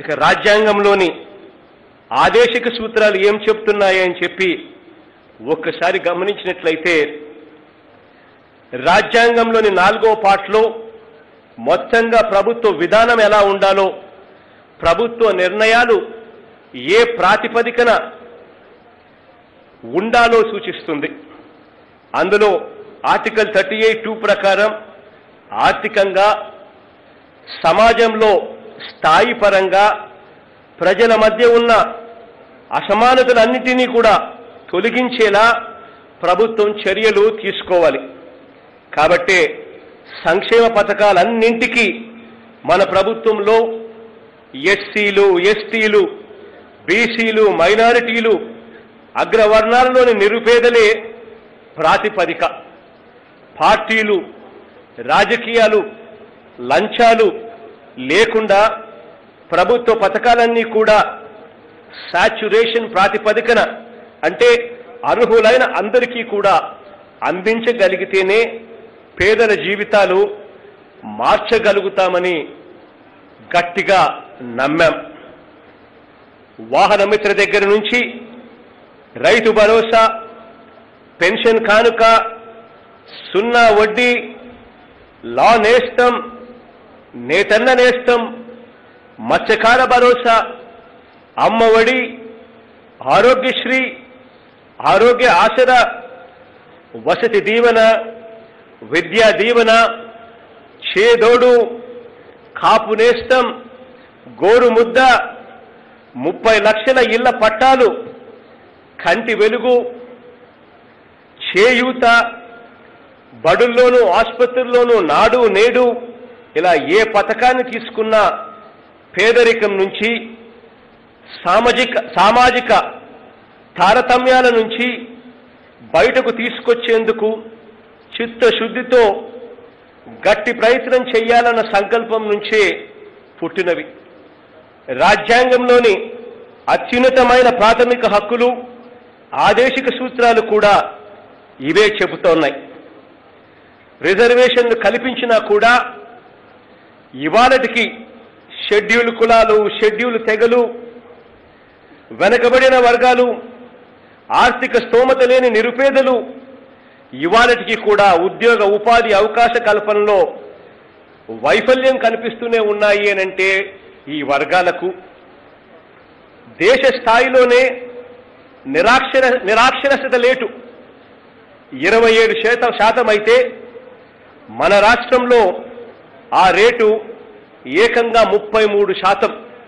ఇక రాజ్యాంగంలోని ఆదేశిక సూత్రాలు ఏం చెప్తున్నాయి అని చెప్పి ఒక్కసారి గమనించినట్లయితే రాజ్యాంగంలోని నాలుగో పాటలో మొత్తంగా ప్రభుత్వ విధానం ఎలా ఉండాలో ప్రభుత్వ నిర్ణయాలు ఏ ప్రాతిపదికన ఉండాలో సూచిస్తుంది అందులో ఆర్టికల్ థర్టీ ఎయిట్ టూ ప్రకారం ఆర్థికంగా సమాజంలో స్థాయి పరంగా ప్రజల మధ్య ఉన్న అసమానతలన్నిటినీ కూడా తొలగించేలా ప్రభుత్వం చర్యలు తీసుకోవాలి కాబట్టే సంక్షేమ పథకాలన్నింటికీ మన ప్రభుత్వంలో ఎస్సీలు ఎస్టీలు బీసీలు మైనారిటీలు అగ్రవర్ణాలలోని నిరుపేదలే ప్రాతిపదిక పార్టీలు రాజకీయాలు లంచాలు లేకుండా ప్రభుత్వ పథకాలన్నీ కూడా సాచ్యురేషన్ ప్రాతిపదికన అంటే అర్హులైన అందరికీ కూడా అందించగలిగితేనే పేదల జీవితాలు మార్చగలుగుతామని గట్టిగా నమ్మాం వాహన మిత్ర దగ్గర నుంచి రైతు భరోసా పెన్షన్ కానుక సున్నా వడ్డీ లా నేస్తం నేతన్న నేస్తం మత్స్యకార భరోసా అమ్మఒడి ఆరోగ్యశ్రీ ఆరోగ్య ఆసరా వసతి దీవెన విద్యా దీవెన చేదోడు కాపు నేస్తం గోరు ముద్ద ముప్పై లక్షల ఇళ్ల పట్టాలు కంటి వెలుగు చేయూత బడుల్లోనూ ఆసుపత్రుల్లోనూ నాడు నేడు ఇలా ఏ పథకాన్ని తీసుకున్నా పేదరికం నుంచి సామాజిక సామాజిక తారతమ్యాల నుంచి బయటకు తీసుకొచ్చేందుకు చిత్తశుద్ధితో గట్టి ప్రయత్నం చేయాలన్న సంకల్పం నుంచే పుట్టినవి రాజ్యాంగంలోని అత్యున్నతమైన ప్రాథమిక హక్కులు ఆదేశిక సూత్రాలు కూడా ఇవే చెబుతోన్నాయి రిజర్వేషన్లు కల్పించినా కూడా ఇవాళటికి షెడ్యూల్ కులాలు షెడ్యూల్ తెగలు వెనకబడిన వర్గాలు ఆర్థిక స్తోమత లేని నిరుపేదలు ఇవాళటికి కూడా ఉద్యోగ ఉపాధి అవకాశ కల్పనలో వైఫల్యం కనిపిస్తూనే ఉన్నాయి అనంటే ఈ వర్గాలకు దేశ స్థాయిలోనే నిరాక్షర నిరాక్షరస్యత లేటు ఇరవై ఏడు శాతం శాతం అయితే మన రాష్ట్రంలో ఆ రేటు ఏకంగా ముప్పై మూడు శాతం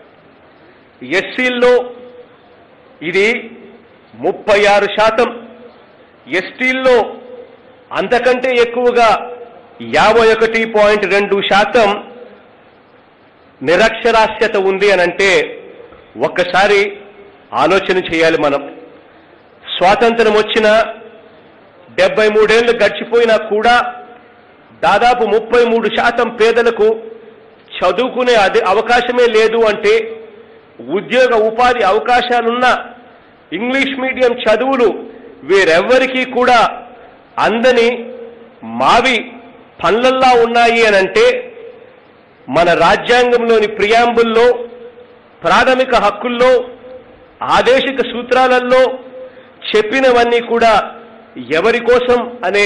ఎస్సీల్లో ఇది ముప్పై ఆరు శాతం ఎస్టీల్లో అంతకంటే ఎక్కువగా యాభై ఒకటి పాయింట్ రెండు శాతం నిరక్షరాస్యత ఉంది అని అంటే ఒక్కసారి ఆలోచన చేయాలి మనం స్వాతంత్రం వచ్చిన డెబ్బై మూడేళ్లు గడిచిపోయినా కూడా దాదాపు ముప్పై మూడు శాతం పేదలకు చదువుకునే అదే అవకాశమే లేదు అంటే ఉద్యోగ ఉపాధి అవకాశాలున్న ఇంగ్లీష్ మీడియం చదువులు వీరెవ్వరికీ కూడా అందని మావి పనులల్లా ఉన్నాయి అని అంటే మన రాజ్యాంగంలోని ప్రియాంబుల్లో ప్రాథమిక హక్కుల్లో ఆదేశిక సూత్రాలలో చెప్పినవన్నీ కూడా ఎవరి కోసం అనే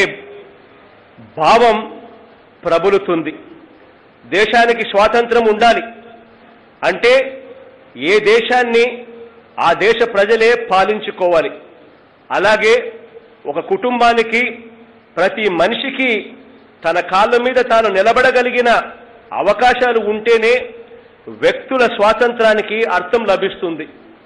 భావం ప్రబలుతుంది దేశానికి స్వాతంత్రం ఉండాలి అంటే ఏ దేశాన్ని ఆ దేశ ప్రజలే పాలించుకోవాలి అలాగే ఒక కుటుంబానికి ప్రతి మనిషికి తన కాళ్ళ మీద తాను నిలబడగలిగిన అవకాశాలు ఉంటేనే వ్యక్తుల స్వాతంత్రానికి అర్థం లభిస్తుంది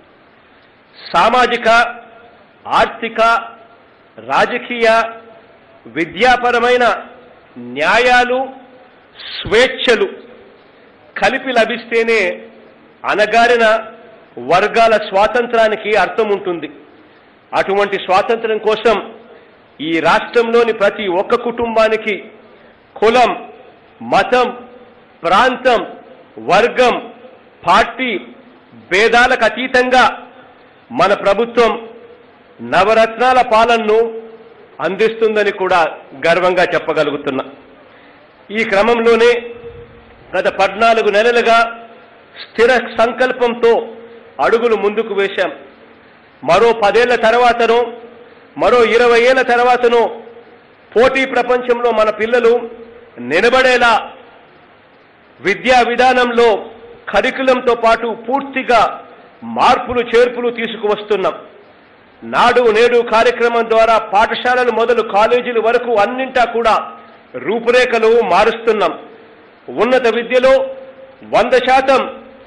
సామాజిక ఆర్థిక రాజకీయ విద్యాపరమైన న్యాయాలు స్వేచ్ఛలు కలిపి లభిస్తేనే అనగారిన వర్గాల స్వాతంత్రానికి అర్థం ఉంటుంది అటువంటి స్వాతంత్రం కోసం ఈ రాష్ట్రంలోని ప్రతి ఒక్క కుటుంబానికి కులం మతం ప్రాంతం వర్గం పార్టీ భేదాలకు అతీతంగా మన ప్రభుత్వం నవరత్నాల పాలనను అందిస్తుందని కూడా గర్వంగా చెప్పగలుగుతున్నా ఈ క్రమంలోనే గత పద్నాలుగు నెలలుగా స్థిర సంకల్పంతో అడుగులు ముందుకు వేశాం మరో పదేళ్ల తర్వాతనో మరో ఇరవై ఏళ్ల తర్వాతనో పోటీ ప్రపంచంలో మన పిల్లలు నిలబడేలా విద్యా విధానంలో కరికులంతో పాటు పూర్తిగా మార్పులు చేర్పులు తీసుకువస్తున్నాం నాడు నేడు కార్యక్రమం ద్వారా పాఠశాలలు మొదలు కాలేజీల వరకు అన్నింటా కూడా రూపురేఖలు మారుస్తున్నాం ఉన్నత విద్యలో వంద శాతం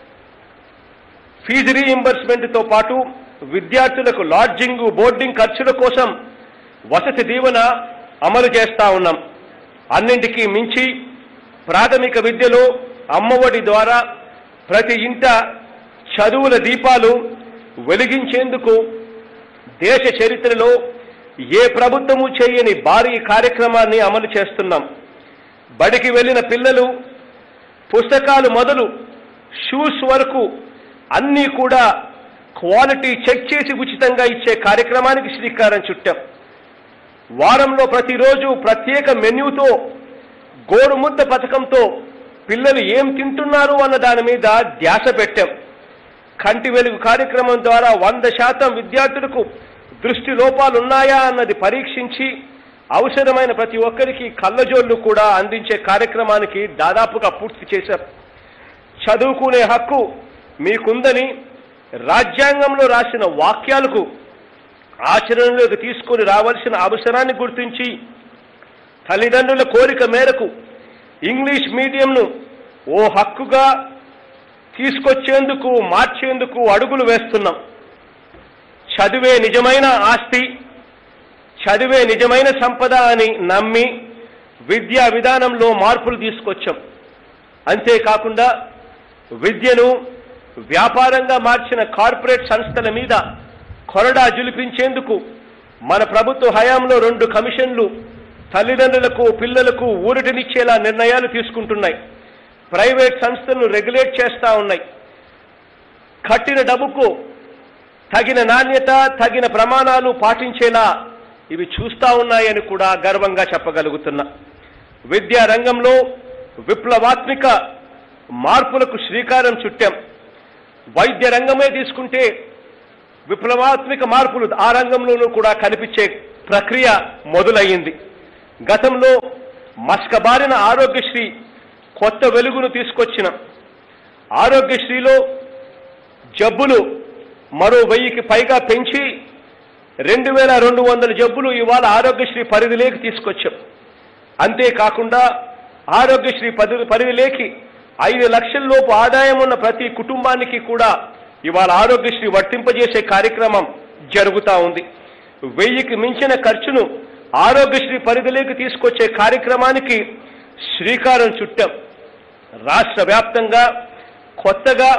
ఫీజు రీఇంబర్స్మెంట్తో పాటు విద్యార్థులకు లాడ్జింగ్ బోర్డింగ్ ఖర్చుల కోసం వసతి దీవెన అమలు చేస్తా ఉన్నాం అన్నింటికీ మించి ప్రాథమిక విద్యలో అమ్మఒడి ద్వారా ప్రతి ఇంట చదువుల దీపాలు వెలిగించేందుకు దేశ చరిత్రలో ఏ ప్రభుత్వము చేయని భారీ కార్యక్రమాన్ని అమలు చేస్తున్నాం బడికి వెళ్ళిన పిల్లలు పుస్తకాలు మొదలు షూస్ వరకు అన్నీ కూడా క్వాలిటీ చెక్ చేసి ఉచితంగా ఇచ్చే కార్యక్రమానికి శ్రీకారం చుట్టాం వారంలో ప్రతిరోజు ప్రత్యేక మెన్యూతో గోరుముద్ద పథకంతో పిల్లలు ఏం తింటున్నారు అన్న దాని మీద ధ్యాస పెట్టాం కంటి వెలుగు కార్యక్రమం ద్వారా వంద శాతం విద్యార్థులకు దృష్టి లోపాలు ఉన్నాయా అన్నది పరీక్షించి అవసరమైన ప్రతి ఒక్కరికి కళ్ళజోళ్లు కూడా అందించే కార్యక్రమానికి దాదాపుగా పూర్తి చేశాం చదువుకునే హక్కు మీకుందని రాజ్యాంగంలో రాసిన వాక్యాలకు ఆచరణలోకి తీసుకొని రావాల్సిన అవసరాన్ని గుర్తించి తల్లిదండ్రుల కోరిక మేరకు ఇంగ్లీష్ మీడియంను ఓ హక్కుగా తీసుకొచ్చేందుకు మార్చేందుకు అడుగులు వేస్తున్నాం చదివే నిజమైన ఆస్తి చదివే నిజమైన సంపద అని నమ్మి విద్యా విధానంలో మార్పులు తీసుకొచ్చాం అంతేకాకుండా విద్యను వ్యాపారంగా మార్చిన కార్పొరేట్ సంస్థల మీద కొరడా జులిపించేందుకు మన ప్రభుత్వ హయాంలో రెండు కమిషన్లు తల్లిదండ్రులకు పిల్లలకు ఊరటనిచ్చేలా నిర్ణయాలు తీసుకుంటున్నాయి ప్రైవేట్ సంస్థలను రెగ్యులేట్ చేస్తా ఉన్నాయి కట్టిన డబ్బుకు తగిన నాణ్యత తగిన ప్రమాణాలు పాటించేలా ఇవి చూస్తా ఉన్నాయని కూడా గర్వంగా చెప్పగలుగుతున్నా విద్యా రంగంలో విప్లవాత్మిక మార్పులకు శ్రీకారం చుట్టాం వైద్య రంగమే తీసుకుంటే విప్లవాత్మిక మార్పులు ఆ రంగంలోనూ కూడా కనిపించే ప్రక్రియ మొదలయ్యింది గతంలో మస్కబారిన ఆరోగ్యశ్రీ కొత్త వెలుగును తీసుకొచ్చిన ఆరోగ్యశ్రీలో జబ్బులు మరో వెయ్యికి పైగా పెంచి రెండు వేల రెండు వందల జబ్బులు ఇవాళ ఆరోగ్యశ్రీ పరిధిలోకి తీసుకొచ్చాం అంతేకాకుండా ఆరోగ్యశ్రీ పరి పరిధిలోకి ఐదు లక్షల లోపు ఆదాయం ఉన్న ప్రతి కుటుంబానికి కూడా ఇవాళ ఆరోగ్యశ్రీ వర్తింపజేసే కార్యక్రమం జరుగుతూ ఉంది వెయ్యికి మించిన ఖర్చును ఆరోగ్యశ్రీ పరిధిలోకి తీసుకొచ్చే కార్యక్రమానికి శ్రీకారం చుట్టాం రాష్ట్ర వ్యాప్తంగా కొత్తగా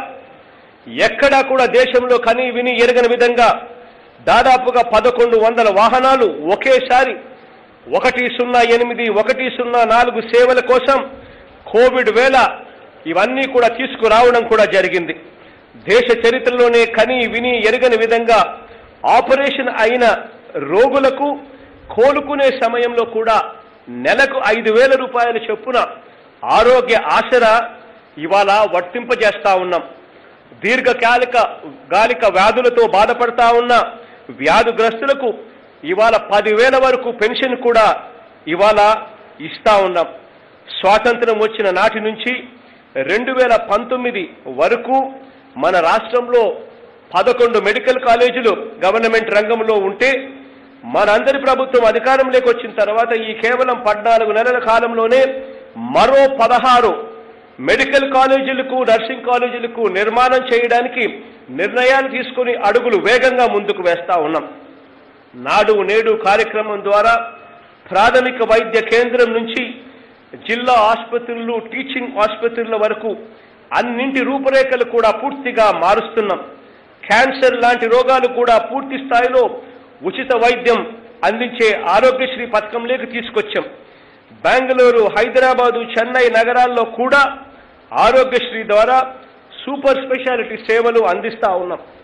ఎక్కడా కూడా దేశంలో కని విని ఎరగని విధంగా దాదాపుగా పదకొండు వందల వాహనాలు ఒకేసారి ఒకటి సున్నా ఎనిమిది ఒకటి సున్నా నాలుగు సేవల కోసం కోవిడ్ వేళ ఇవన్నీ కూడా తీసుకురావడం కూడా జరిగింది దేశ చరిత్రలోనే కని విని ఎరగని విధంగా ఆపరేషన్ అయిన రోగులకు కోలుకునే సమయంలో కూడా నెలకు ఐదు వేల రూపాయల చొప్పున ఆరోగ్య ఆసరా ఇవాళ వర్తింపజేస్తా ఉన్నాం దీర్ఘకాలిక గాలిక వ్యాధులతో బాధపడతా ఉన్న వ్యాధిగ్రస్తులకు ఇవాళ పదివేల వరకు పెన్షన్ కూడా ఇవాళ ఇస్తా ఉన్నాం స్వాతంత్రం వచ్చిన నాటి నుంచి రెండు వేల పంతొమ్మిది వరకు మన రాష్ట్రంలో పదకొండు మెడికల్ కాలేజీలు గవర్నమెంట్ రంగంలో ఉంటే మనందరి ప్రభుత్వం అధికారంలోకి వచ్చిన తర్వాత ఈ కేవలం పద్నాలుగు నెలల కాలంలోనే మరో పదహారు మెడికల్ కాలేజీలకు నర్సింగ్ కాలేజీలకు నిర్మాణం చేయడానికి నిర్ణయాలు తీసుకుని అడుగులు వేగంగా ముందుకు వేస్తా ఉన్నాం నాడు నేడు కార్యక్రమం ద్వారా ప్రాథమిక వైద్య కేంద్రం నుంచి జిల్లా ఆసుపత్రులు టీచింగ్ ఆసుపత్రుల వరకు అన్నింటి రూపురేఖలు కూడా పూర్తిగా మారుస్తున్నాం క్యాన్సర్ లాంటి రోగాలు కూడా పూర్తి స్థాయిలో ఉచిత వైద్యం అందించే ఆరోగ్యశ్రీ పథకంలోకి తీసుకొచ్చాం బెంగళూరు హైదరాబాదు చెన్నై నగరాల్లో కూడా ఆరోగ్యశ్రీ ద్వారా సూపర్ స్పెషాలిటీ సేవలు అందిస్తా ఉన్నాం